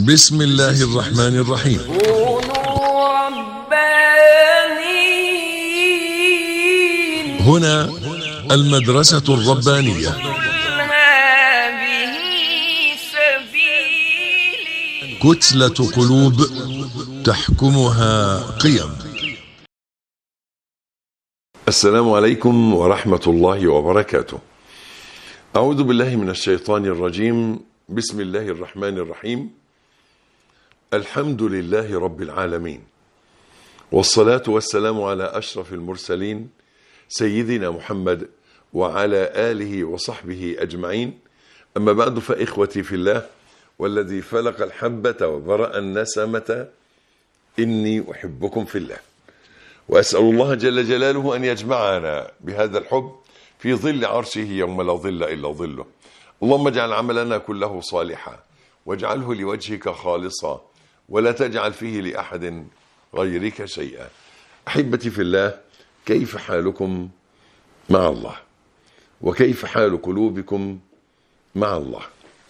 بسم الله الرحمن الرحيم كونوا ربانيين هنا المدرسة الربانية قل هذه سبيلي كتلة قلوب تحكمها قيم السلام عليكم ورحمة الله وبركاته. أعوذ بالله من الشيطان الرجيم، بسم الله الرحمن الرحيم. الحمد لله رب العالمين. والصلاة والسلام على أشرف المرسلين سيدنا محمد وعلى آله وصحبه أجمعين. أما بعد فإخوتي في الله والذي فلق الحبة وبرأ النسمة إني أحبكم في الله. واسال الله جل جلاله ان يجمعنا بهذا الحب في ظل عرشه يوم لا ظل الا ظله. اللهم اجعل عملنا كله صالحا واجعله لوجهك خالصا ولا تجعل فيه لاحد غيرك شيئا. احبتي في الله كيف حالكم مع الله؟ وكيف حال قلوبكم مع الله؟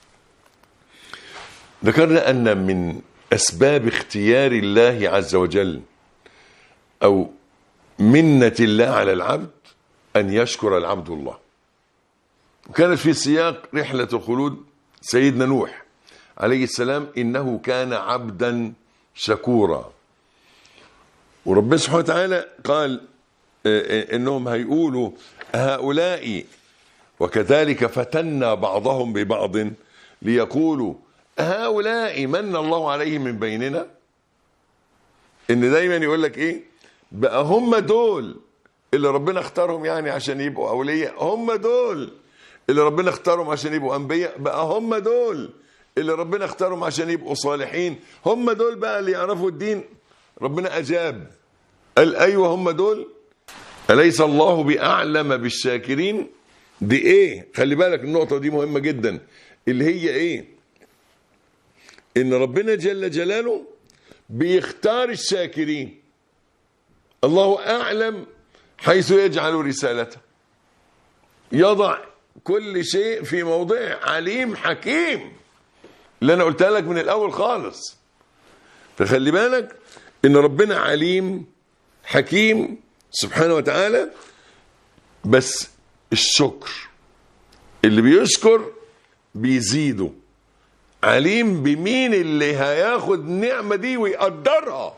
ذكرنا ان من اسباب اختيار الله عز وجل أو منة الله على العبد أن يشكر العبد الله وكانت في سياق رحلة الخلود سيدنا نوح عليه السلام إنه كان عبدا شكورا وربنا سبحانه وتعالى قال آه، إنهم هيقولوا هؤلاء وكذلك فتنا بعضهم ببعض ليقولوا هؤلاء من الله عليهم من بيننا ان دايما يقول لك ايه بقى هم دول اللي ربنا اختارهم يعني عشان يبقوا اولياء هم دول اللي ربنا اختارهم عشان يبقوا انبياء بقى هم دول اللي ربنا اختارهم عشان يبقوا صالحين هم دول بقى اللي يعرفوا الدين ربنا اجاب قال ايوه هم دول اليس الله باعلم بالشاكرين دي ايه خلي بالك النقطه دي مهمه جدا اللي هي ايه ان ربنا جل جلاله بيختار الشاكرين الله اعلم حيث يجعل رسالته يضع كل شيء في موضعه عليم حكيم اللي انا قلتها لك من الاول خالص فخلي بالك ان ربنا عليم حكيم سبحانه وتعالى بس الشكر اللي بيشكر بيزيده عليم بمين اللي هياخد النعمة دي ويقدرها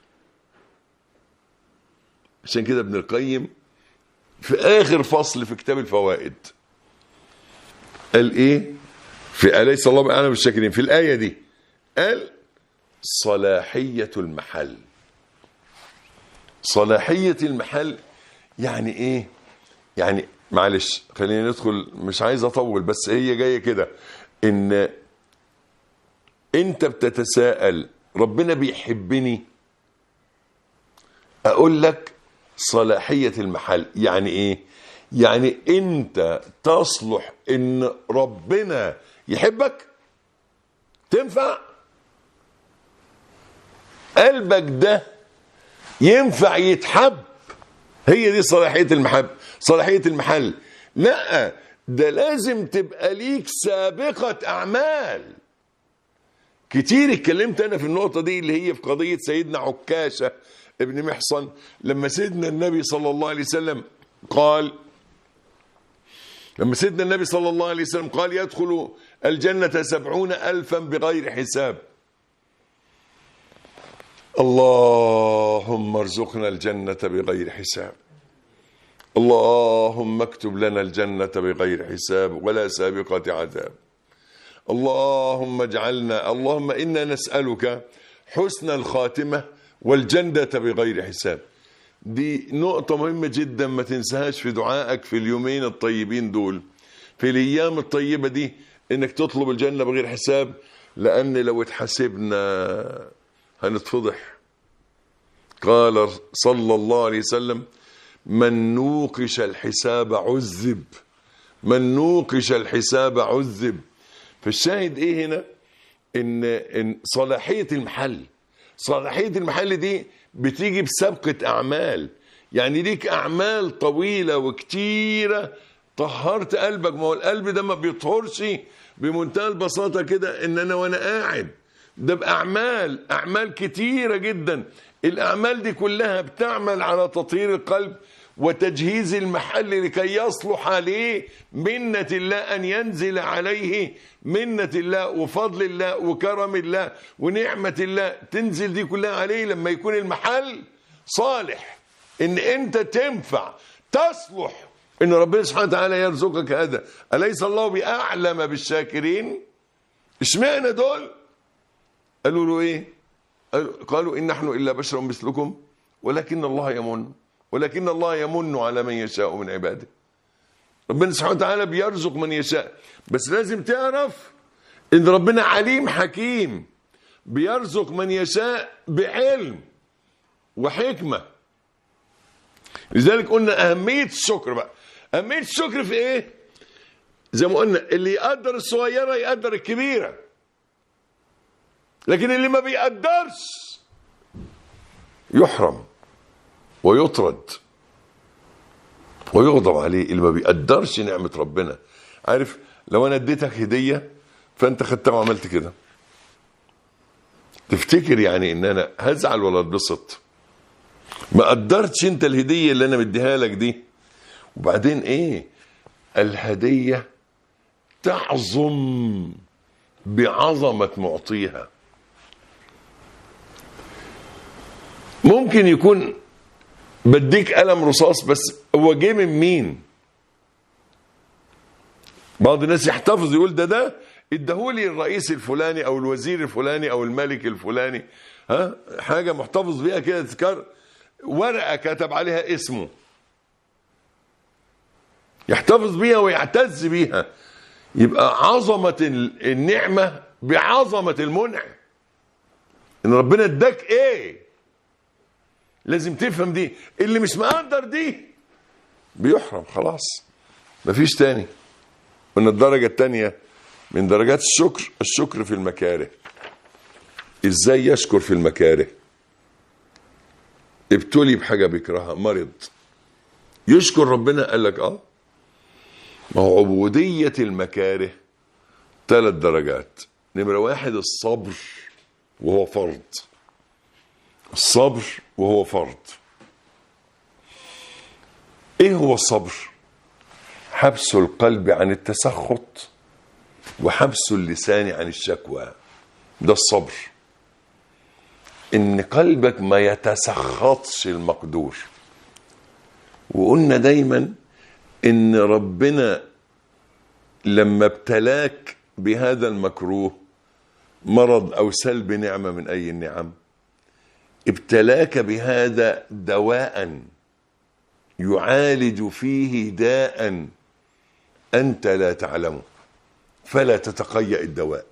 عشان كده ابن القيم في آخر فصل في كتاب الفوائد قال إيه في أليس الله بأعلم بالشاكرين في الآية دي قال صلاحية المحل صلاحية المحل يعني إيه يعني معلش خلينا ندخل مش عايز أطول بس هي جاية كده إن انت بتتساءل ربنا بيحبني اقول لك صلاحية المحل يعني ايه يعني انت تصلح ان ربنا يحبك تنفع قلبك ده ينفع يتحب هي دي صلاحية المحب صلاحية المحل لا ده لازم تبقى ليك سابقة أعمال كتير اتكلمت انا في النقطه دي اللي هي في قضيه سيدنا عكاشه ابن محصن لما سيدنا النبي صلى الله عليه وسلم قال لما سيدنا النبي صلى الله عليه وسلم قال يدخل الجنة سبعون ألفا بغير حساب اللهم ارزقنا الجنة بغير حساب اللهم اكتب لنا الجنة بغير حساب ولا سابقة عذاب اللهم اجعلنا اللهم انا نسالك حسن الخاتمه والجنه بغير حساب دي نقطة مهمة جدا ما تنساهاش في دعائك في اليومين الطيبين دول في الأيام الطيبة دي إنك تطلب الجنة بغير حساب لأن لو اتحسبنا هنتفضح قال صلى الله عليه وسلم من نوقش الحساب عذب من نوقش الحساب عذب فالشاهد ايه هنا ان ان صلاحيه المحل صلاحيه المحل دي بتيجي بسابقه اعمال يعني ليك اعمال طويله وكتيره طهرت قلبك ما هو القلب ده ما بيطهرش بمنتهى البساطه كده ان انا وانا قاعد ده بأعمال أعمال كتيرة جدا الأعمال دي كلها بتعمل على تطهير القلب وتجهيز المحل لكي يصلح عليه منة الله أن ينزل عليه منة الله وفضل الله وكرم الله ونعمة الله تنزل دي كلها عليه لما يكون المحل صالح ان انت تنفع تصلح ان ربنا سبحانه وتعالى يرزقك هذا اليس الله باعلم بالشاكرين اشمعنى دول قالوا له ايه قالوا- قالوا ان نحن الا بشر مثلكم ولكن الله يمن ولكن الله يمن على من يشاء من عباده ربنا سبحانه وتعالى بيرزق من يشاء بس لازم تعرف ان ربنا عليم حكيم بيرزق من يشاء بعلم وحكمه لذلك قلنا اهميه الشكر بقى اهميه الشكر في ايه زي ما قلنا اللي يقدر الصغيره يقدر الكبيره لكن اللي ما بيقدرش يحرم ويطرد ويغضب عليه اللي ما بيقدرش نعمه ربنا عارف لو انا اديتك هديه فانت خدتها وعملت كده تفتكر يعني ان انا هزعل ولا اتبسط ما قدرتش انت الهديه اللي انا مديها لك دي وبعدين ايه الهديه تعظم بعظمه معطيها ممكن يكون بديك قلم رصاص بس هو جه من مين بعض الناس يحتفظ يقول ده ده اداهولي الرئيس الفلاني او الوزير الفلاني او الملك الفلاني ها حاجه محتفظ بيها كده تذكر ورقه كتب عليها اسمه يحتفظ بيها ويعتز بيها يبقى عظمه ال- النعمه بعظمه المنعم ان ربنا اداك ايه لازم تفهم دي اللي مش مقدر دي بيحرم خلاص مفيش تاني من الدرجة التانية من درجات الشكر الشكر في المكاره ازاي يشكر في المكاره ابتلي بحاجة بيكرهها مرض يشكر ربنا قال لك اه ما هو عبودية المكاره ثلاث درجات نمرة واحد الصبر وهو فرض الصبر وهو فرض ايه هو الصبر حبس القلب عن التسخط وحبس اللسان عن الشكوى ده الصبر ان قلبك ما يتسخطش المقدور وقلنا دايما ان ربنا لما ابتلاك بهذا المكروه مرض او سلب نعمه من اي النعم ابتلاك بهذا دواء يعالج فيه داء انت لا تعلمه فلا تتقيأ الدواء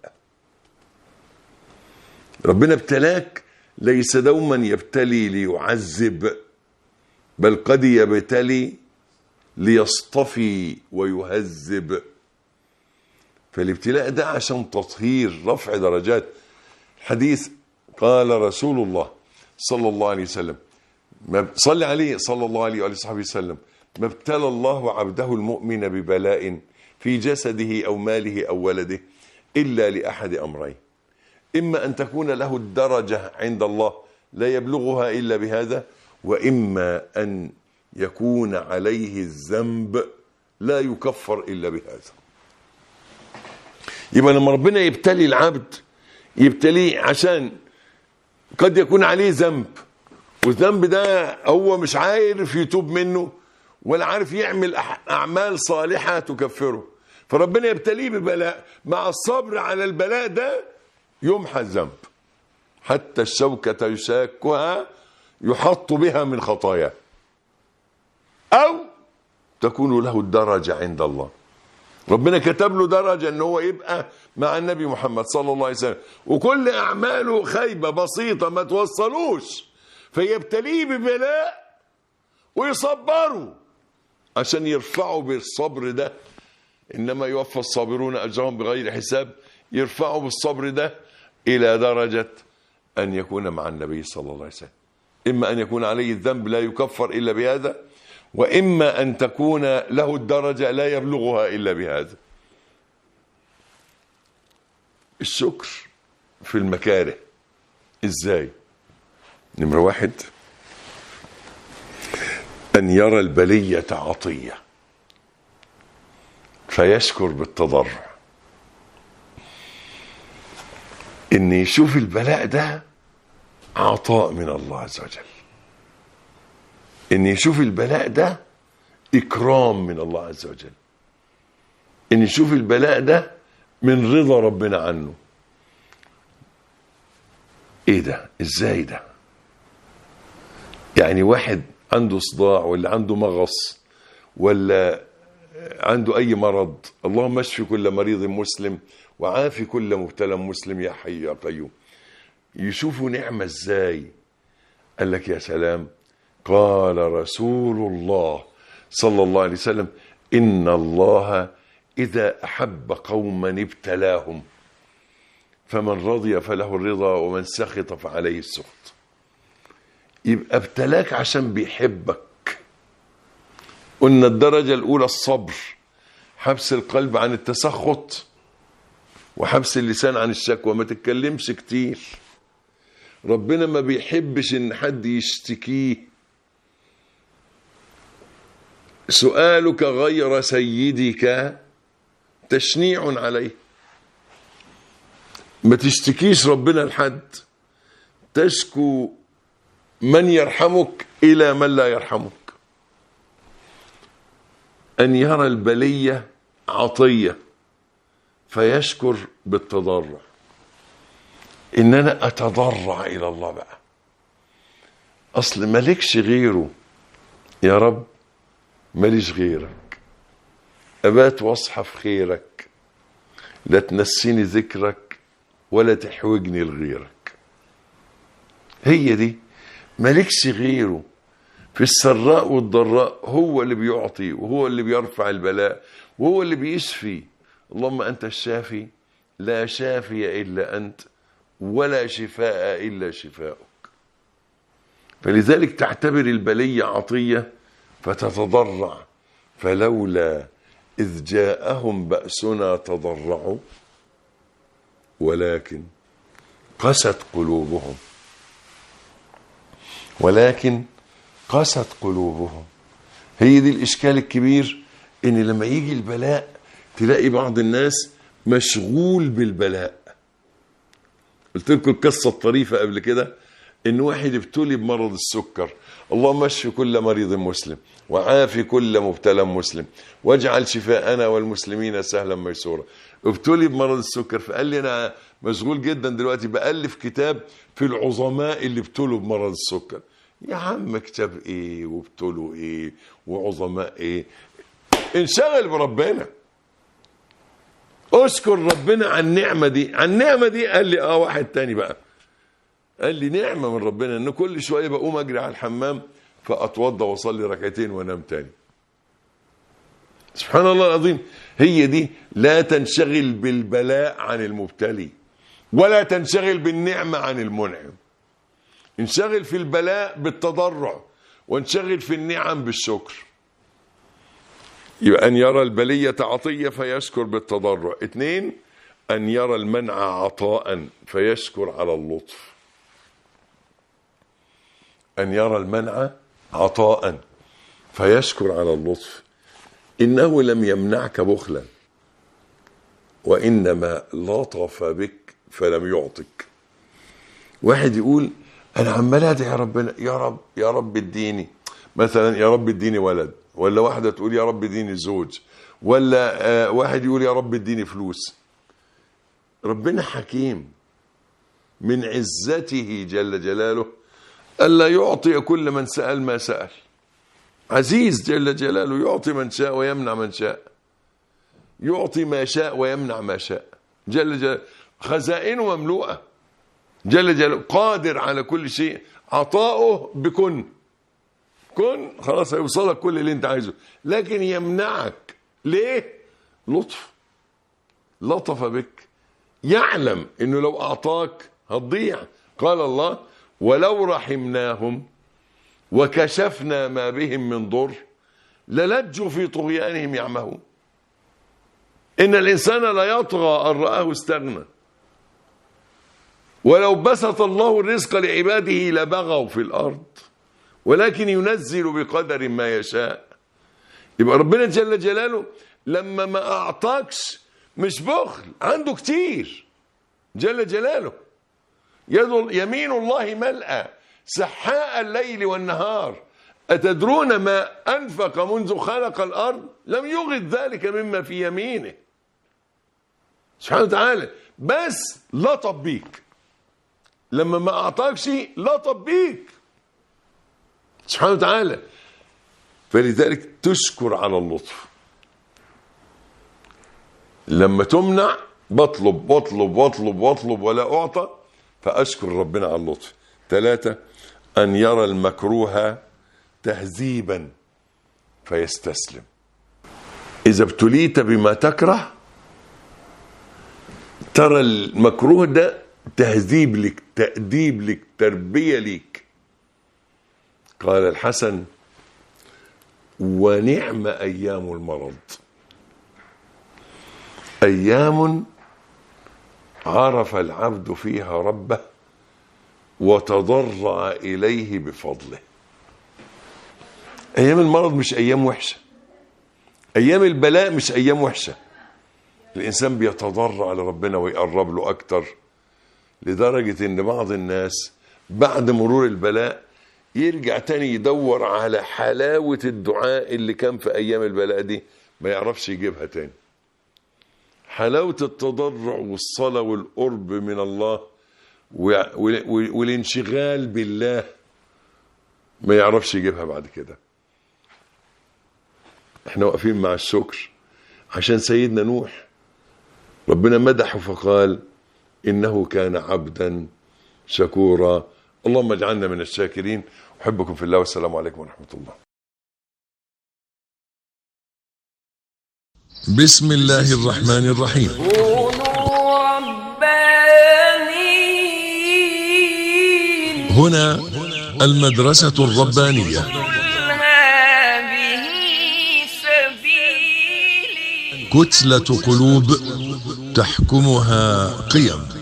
ربنا ابتلاك ليس دوما يبتلي ليعذب بل قد يبتلي ليصطفي ويهذب فالابتلاء ده عشان تطهير رفع درجات حديث قال رسول الله صلى الله عليه وسلم ما صلي عليه صلى الله عليه وآله وصحبه وسلم ما ابتلى الله عبده المؤمن ببلاء في جسده أو ماله أو ولده إلا لأحد أمرين إما أن تكون له الدرجة عند الله لا يبلغها إلا بهذا وإما أن يكون عليه الذنب لا يكفر إلا بهذا يبقى لما ربنا يبتلي العبد يبتليه عشان قد يكون عليه ذنب والذنب ده هو مش عارف يتوب منه ولا عارف يعمل أح- أعمال صالحة تكفره فربنا يبتليه ببلاء مع الصبر على البلاء ده يمحى الذنب حتى الشوكة يشاكها يحط بها من خطاياه أو تكون له الدرجة عند الله ربنا كتب له درجة ان هو يبقى مع النبي محمد صلى الله عليه وسلم وكل اعماله خايبة بسيطة ما توصلوش فيبتليه ببلاء ويصبروا عشان يرفعوا بالصبر ده انما يوفى الصابرون اجرهم بغير حساب يرفعوا بالصبر ده الى درجة ان يكون مع النبي صلى الله عليه وسلم اما ان يكون عليه الذنب لا يكفر الا بهذا واما ان تكون له الدرجه لا يبلغها الا بهذا الشكر في المكاره ازاي نمرة واحد أن يرى البلية عطية فيشكر بالتضرع إن يشوف البلاء ده عطاء من الله عز وجل إن يشوف البلاء ده إكرام من الله عز وجل إن يشوف البلاء ده من رضا ربنا عنه ايه ده ازاي ده يعني واحد عنده صداع ولا عنده مغص ولا عنده اي مرض اللهم اشفي كل مريض مسلم وعافي كل مبتلى مسلم يا حي يا قيوم يشوفوا نعمة ازاي قال لك يا سلام قال رسول الله صلى الله عليه وسلم ان الله اذا احب قوما ابتلاهم فمن رضي فله الرضا ومن سخط فعليه السخط يبقى ابتلاك عشان بيحبك قلنا الدرجة الأولى الصبر حبس القلب عن التسخط وحبس اللسان عن الشكوى ما تتكلمش كتير ربنا ما بيحبش ان حد يشتكيه سؤالك غير سيدك تشنيع عليه ما تشتكيش ربنا لحد تشكو من يرحمك الى من لا يرحمك ان يرى البليه عطيه فيشكر بالتضرع ان انا اتضرع الى الله بقى اصل مالكش غيره يا رب ماليش غيرك ابات واصحى في خيرك لا تنسيني ذكرك ولا تحوجني لغيرك هي دي مالكش غيره في السراء والضراء هو اللي بيعطي وهو اللي بيرفع البلاء وهو اللي بيشفي اللهم انت الشافي لا شافي الا انت ولا شفاء الا شفاؤك فلذلك تعتبر البليه عطيه فتتضرع فلولا اذ جاءهم باسنا تضرعوا ولكن قست قلوبهم ولكن قست قلوبهم هي دي الاشكال الكبير ان لما يجي البلاء تلاقي بعض الناس مشغول بالبلاء قلت لكم القصه الطريفه قبل كده ان واحد ابتلي بمرض السكر اللهم اشف كل مريض مسلم وعافي كل مبتلى مسلم واجعل شفاءنا والمسلمين سهلا ميسورا ابتلي بمرض السكر فقال لي انا مشغول جدا دلوقتي بالف كتاب في العظماء اللي ابتلوا بمرض السكر يا عم كتاب ايه وابتلوا ايه وعظماء ايه انشغل بربنا اشكر ربنا على النعمه دي على النعمه دي قال لي اه واحد تاني بقى قال لي نعمه من ربنا ان كل شويه بقوم اجري على الحمام فاتوضى واصلي ركعتين وانام تاني سبحان الله العظيم هي دي لا تنشغل بالبلاء عن المبتلي ولا تنشغل بالنعمه عن المنعم انشغل في البلاء بالتضرع وانشغل في النعم بالشكر يبقى أن يرى البلية عطية فيشكر بالتضرع اثنين أن يرى المنع عطاء فيشكر على اللطف أن يرى المنع عطاء فيشكر على اللطف إنه لم يمنعك بخلا وإنما لطف بك فلم يعطك واحد يقول أنا عمال أدعي ربنا يا رب يا رب اديني مثلا يا رب اديني ولد ولا واحدة تقول يا رب اديني زوج ولا آه واحد يقول يا رب اديني فلوس ربنا حكيم من عزته جل جلاله ألا يعطي كل من سأل ما سأل عزيز جل جلاله يعطي من شاء ويمنع من شاء يعطي ما شاء ويمنع ما شاء جل جلاله خزائنه مملوءة جل جلاله قادر على كل شيء عطاؤه بكن كن خلاص هيوصلك كل اللي انت عايزه لكن يمنعك ليه لطف لطف بك يعلم انه لو اعطاك هتضيع قال الله ولو رحمناهم وكشفنا ما بهم من ضر للجوا في طغيانهم يعمهون ان الانسان لا يطغى ان راه استغنى ولو بسط الله الرزق لعباده لبغوا في الارض ولكن ينزل بقدر ما يشاء يبقى ربنا جل جلاله لما ما اعطاكش مش بخل عنده كتير جل جلاله يد يمين الله ملأى سحاء الليل والنهار أتدرون ما أنفق منذ خلق الأرض لم يغد ذلك مما في يمينه سبحانه وتعالى بس لطف بيك لما ما أعطاكش لطف بيك سبحانه وتعالى فلذلك تشكر على اللطف لما تمنع بطلب بطلب بطلب بطلب ولا أعطى فأشكر ربنا على اللطف ثلاثة أن يرى المكروه تهذيبا فيستسلم إذا ابتليت بما تكره ترى المكروه ده تهذيب لك تأديب لك تربية لك قال الحسن ونعم أيام المرض أيام عرف العبد فيها ربه وتضرع إليه بفضله أيام المرض مش أيام وحشة أيام البلاء مش أيام وحشة الإنسان بيتضرع لربنا ويقرب له أكتر لدرجة إن بعض الناس بعد مرور البلاء يرجع تاني يدور على حلاوة الدعاء اللي كان في أيام البلاء دي ما يعرفش يجيبها تاني حلاوة التضرع والصلاة والقرب من الله والانشغال بالله ما يعرفش يجيبها بعد كده احنا واقفين مع الشكر عشان سيدنا نوح ربنا مدحه فقال انه كان عبدا شكورا اللهم اجعلنا من الشاكرين احبكم في الله والسلام عليكم ورحمه الله بسم الله الرحمن الرحيم كونوا ربانيين هنا المدرسة الربانية قل هذه سبيلي كتلة قلوب تحكمها قيم